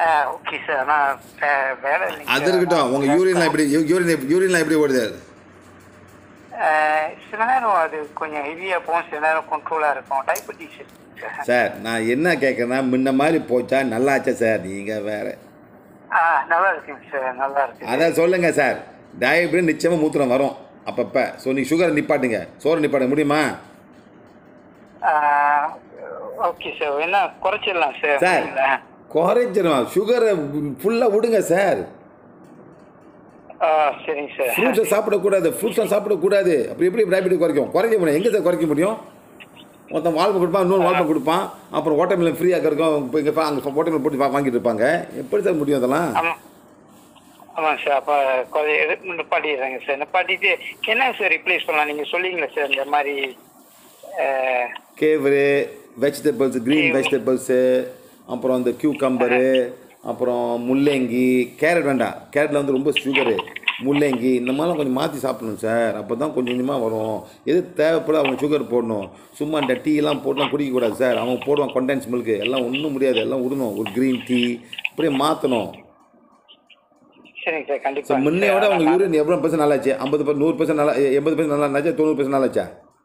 Okay sir ஆனால் வேலை இல்லைங்க அது சார். இருக்கட்டும் உங்கள் யூரின்லாம் எப்படி யூரின் யூரின்லாம் எப்படி ஓடுது அஹ், சில நேரம் அது கொஞ்சம் ஹெவியாக போகும் சில நேரம் கண்ட்ரோலாக இருக்கும் டைபெட்டிஸ் இருக்கு சார் சார் நான் என்ன கேட்குறேன்னா முன்ன மாதிரி போச்சா நல்லாச்சா சார் நீங்கள் வேறு ஆ நல்லா இருக்குங்க சார் நல்லா இருக்கு அதை சொல்லுங்கள் சார் டயபிட் நிச்சயமாக மூத்திரம் வரும் அப்பப்போ ஸோ நீங்கள் சுகரை நிப்பாட்டுங்க சோறு நிப்பாட்ட முடியுமா ஓகே சார் என்ன குறைச்சிடலாம் சார் சார் சரிங்களா? குறைச்சிடும் சுகரை ஃபுல்லாக விடுங்க சார் ஆ சரிங்க சார் ஃப்ரூட்ஸை சாப்பிடக்கூடாது ஃப்ரூட்ஸை சாப்பிடக்கூடாது அப்படி எப்படி டயபிட்டிக் குறைக்கும் குறைக்க முடியும் எங்கே சார் குறைக்க முடியும் ஒருத்தன் வாழ்க்கை கொடுப்பான் இன்னொரு வாழ்க்கை கொடுப்பான் அப்புறம் ஓட்டமில்ல ஃப்ரீயாக இருக்கும் இப்போ இங்கே அங்கே ஓட்டமில் போட்டு வா- வாங்கிட்டு இருப்பாங்க எப்படி சார் முடியும் அதெல்லாம் ஆமாம் ஆமாம் சார் அப்போ கொஞ்சம் எடுத்து நிப்பாட்டிடுறேங்க சார் நிப்பாட்டிட்டு என்ன சார் ரிப்ளேஸ் பண்ணலாம் நீங்கள் சொல்லிங்களா சார் இந்த மாதிரி அஹ், கேவரு வெஜிடபிள்ஸ் க்ரீன் வெஜிடபிள்ஸு அப்புறம் இந்த கியூக்கம்பரு அப்புறம் முள்ளங்கி கேரட் வேண்டாம் கேரட்டில் வந்து ரொம்ப சுகரு முள்ளங்கி இந்த மாதிரிலாம் கொஞ்சம் மாற்றி சாப்பிடணும் சார் அப்போ தான் கொஞ்சம் கொஞ்சமாக வரும் எது தேவைப்பட அவங்க சுகர் போடணும் சும்மா இந்த டீ எல்லாம் போட்டுலாம் குடிக்கக்கூடாது சார் அவங்க போடுவான் கொண்டென்ஸ் மில்க்கு எல்லாம் ஒன்றும் முடியாது எல்லாம் விடணும் ஒரு க்ரீன் டீ இப்படியே மாற்றணும் சரிங்க சார் ஸோ கண்டிப்பாக முன்னையோட அவங்க யூரின் எவ்வளோ பர்சன்ட் நல்லாச்சு ஐம்பது பர்சன்ட் நூறு பர்சன்ட் நல்லா எண்பது பர்சன்ட் நல்லா இருந்துச்சா தொண்ணூறு பர்சன்ட் நல்லாச்சா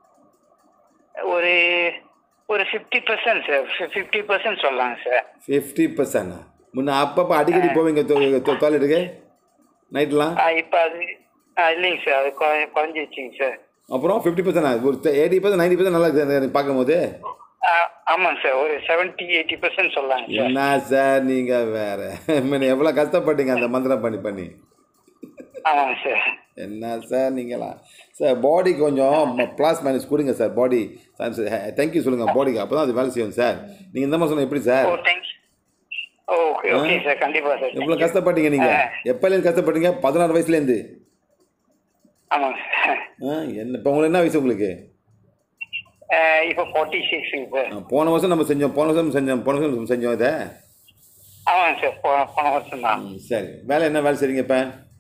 ஒரு ஒரு fifty percent sir fifty percent சொல்லலாங்க சார் ஃபிஃப்டி பர்சன்ட் முன்ன அப்பப்போ அடிக்கடி போவீங்க டாய்லெட்டுக்கு நைட்லாம் இப்போ அது ஆ, இல்லைங்க சார் அது குறை- குறைஞ்சிருச்சுங்க சார் அப்புறம் ஃபிஃப்டி பர்சன்ட் ஒரு எயிட்டி பர்சன்ட் நைன்டி பர்சன்ட் நல்லா இருக்குது எனக்கு பார்க்கும்போது ஆ, ஆமாங்க சார் ஒரு செவன்ட்டி எயிட்டி பர்சன்ட் சொல்லலாங்க சார் என்ன சார் நீங்கள் வேற முன்ன எவ்வளோ கஷ்டப்பட்டீங்க அந்த மந்திரம் பண்ணி பண்ணி ஆமாங்க சார் என்ன சார் நீங்களா சார் பாடி கொஞ்சம் ப்ளாஸ் மைனஸ் கொடுங்க சார் பாடி தேங்க்யூ சொல்லுங்கள் பாடிக்கு அப்போ தான் அது வேலை செய்யும் சார் நீங்கள் இந்த மாதிரி சொன்னால் எப்படி sir oh thanks okay okay sir கண்டிப்பாக சார் எவ்வளோ கஷ்டப்பட்டீங்க நீங்கள் எப்போலேருந்து கஷ்டப்பட்டீங்க பதினாறு வயசுலேருந்து ஆமாங்க சார் ஆ என்ன இப்போ உங்களுக்கு என்ன வயசு உங்களுக்கு இப்போ ஃபார்ட்டி சிக்ஸுங்க சார் ஆ, போன வருஷம் நம்ம செஞ்சோம் போன வருஷம் செஞ்சோம் போன வருஷம் நம்ம செஞ்சோம் இதை ஆமாங்க சார் போன போன வருஷம் தான் ம், சரி வேலை என்ன வேலை செய்றீங்க இப்போ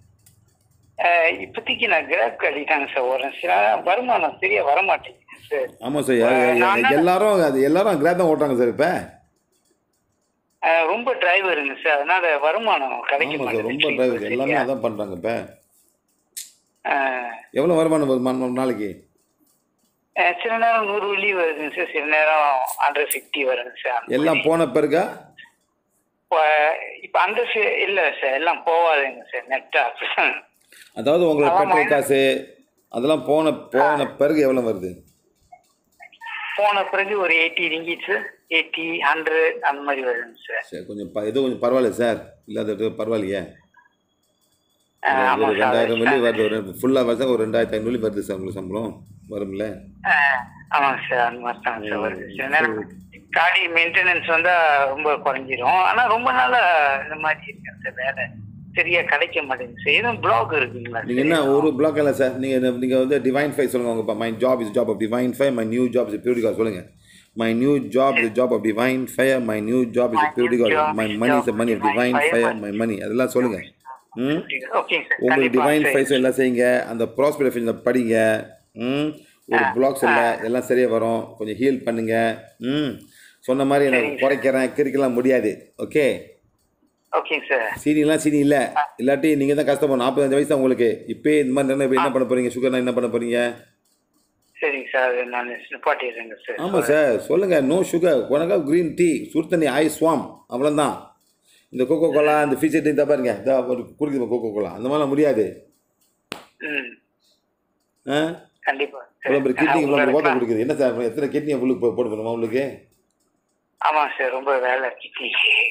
இப்போதைக்கு நான் கிராப் கட்டிட்டாங்க சார் ஒரு சில வருமானம் சரியா வர மாட்டேங்குது சார் ஆமாம் சார் யா- யா- யா- எல்லாரும் அது எல்லாரும் கிராப் தான் ஓட்டுறாங்க சார் இப்போ அஹ், ரொம்ப டிரைவருங்க சார் அதனால வருமானம் கிடைக்க ஆமாம் சார் ரொம்ப டிரைவர் எல்லாமே அதான் பண்ணுறாங்க இப்போ அஹ், எவ்வளோ வருமானம் வருது ம- ம- நாளைக்கு அஹ், சில நேரம் நூறு வெள்ளி வருதுங்க சார் சில நேரம் ஹண்ட்ரட் ஃபிஃப்டி வருங்க சார் எல்லாம் போன பிறகா இப்போ அந்த இல்லை சார் எல்லாம் போவாதுங்க சார் நெட்டா அதாவது உங்களோட ஆமா, பெட்ரோல் minus. காசு அதெல்லாம் போன போன பிறகு எவ்வளோ வருது போன பிறகு ஒரு எயிட்டி ரிங்கிட்ஸ் எயிட்டி ஹண்ட்ரட் அந்த மாதிரி வருதுங்க சார் சரி கொஞ்சம் ப இது கொஞ்சம் பரவாயில்ல சார் இல்லாத பரவாயில்லையே அஹ், ஒரு ஆமாம் சார் ரெண்டாயிரம் வெள்ளி வருது ஒரு ஃபுல்லாக வருஷம் ஒரு ரெண்டாயிரத்தி ஐநூறு வருது சார் உங்களுக்கு சம்பளம் வரும்ல அஹ், ஆமாங்க சார் அந்த மாதிரி தான் சார் வருது சில நேரம் காடி மெயின்டெனன்ஸ் வந்தா ரொம்ப குறைஞ்சிரும் ஆனா ரொம்ப நாளா இந்த மாதிரி இருக்கு சார் வேலை சரியா கிடைக்க மாட்டேங்குது சார் எதுவும் பிளாக் இருக்குங்களா நீங்கள் என்ன ஒரு பிளாக் இல்லை சார் நீங்கள் நீங்கள் வந்து டிவைன் ஃபை சொல்லுங்கள் உங்கள் my job is job of divine fire my new job is purity call சொல்லுங்கள் my new job is job of divine fire my new job is My purity new call job my is money job is money of of divine divine fire, fire my- my money அதெல்லாம் சொல்லுங்கள் ம் okay sir உங்களுக்கு கண்டிப்பா divine சரி. ஃபைஸ் எல்லாம் செய்யுங்க அந்த ப்ராஸ்பெரேஷன் படிங்க ம் ஒரு பிளாக்ஸ் இல்லை எல்லாம் சரியாக வரும் கொஞ்சம் ஹீல் பண்ணுங்க ம் சொன்ன மாதிரி எனக்கு குறைக்கிறேன் கிறுக்கலாம் முடியாது ஓகே ஓகேங்க சார் சீனிலாம் சீனி இல்லை இல்லாட்டி நீங்கள் தான் கஷ்டப்படும் நாற்பத்தஞ்சு வயசு தான் உங்களுக்கு இப்போயே இந்த மாதிரி நிர்ணயம் என்ன பண்ண போகிறீங்க சுகர்னா என்ன பண்ண போகிறீங்க சரிங்க சார் அது நான் நிப்பாட்டிடுறேங்க சார் ஆமாம் சார் சொல்லுங்கள் நோ சுகர் உனக்கா க்ரீன் டீ சுடு தண்ணி ஐ ஸ்வாம் அவ்வளோதான் இந்த கோகோ கோலா இந்த ஃபிஷ் டீ தான் பாருங்க இதா ஒரு குடிக்குது கோகோ கோலா அந்த மாதிரிலாம் முடியாது ம் ஆ கண்டிப்பா இவ்வளோ பெரிய கிட்னி இவ்வளோ பெரிய ஓட்ட உங்களுக்கு கொடுக்குது என்ன சார் எத்தனை கிட்னி உங்களுக்கு போ- போட்டு போகணுமா உங்களுக்கு ஆமாம் சார் ரொம்ப வேலை கிட்னி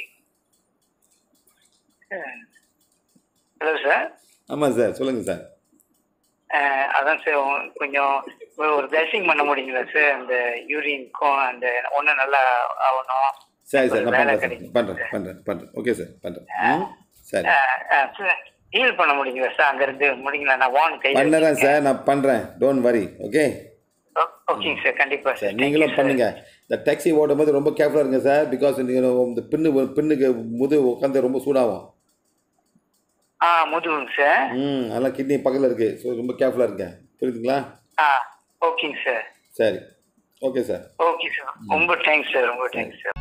ஹலோ சார் ஆமாம் சார் சொல்லுங்கள் சார் அஹ் அதான் சார் உங்க- கொஞ்சம் ஒரு பிளஸிங் பண்ண முடியுங்களா சார் அந்த யூரின்க்கும் அந்த ஒன்று நல்லா ஆகணும் சரி சார் ஒரு நான் வேலை பண்ணுறேன் சார் கிடைக்கும். பண்ணுறேன் பண்ணுறேன் பண்ணுறேன் ஓகே சார் பண்ணுறேன் ம் சரி சார் ஹீல் பண்ண முடியுங்களா சார் அங்கேருந்து முடியுங்களா நான் வான் கை பண்ணுறேன் சார் நான் பண்ணுறேன் டோன்ட் வரி ஓகே ஓகேங்க சார் கண்டிப்பாக சார் சார் நீங்களும் பண்ணுங்க இந்த டாக்ஸி ஓட்டும் போது ரொம்ப கேர்ஃபுல்லாக இருங்க சார் பிகாஸ் நீங்கள் இந்த பின்னு பின்னுக்கு முது உட்காந்து ரொம்ப சூடாகும் ஆ முதுகுங்க சார் ம் அதெல்லாம் கிட்னி பக்கத்தில் இருக்குது ஸோ ரொம்ப கேர்ஃபுல்லாக இருங்க புரியுதுங்களா ஆ ஓகேங்க சார் சரி ஓகே சார் ஓகே சார் ரொம்ப தேங்க்ஸ் சார் ரொம்ப தேங்க்ஸ் சார்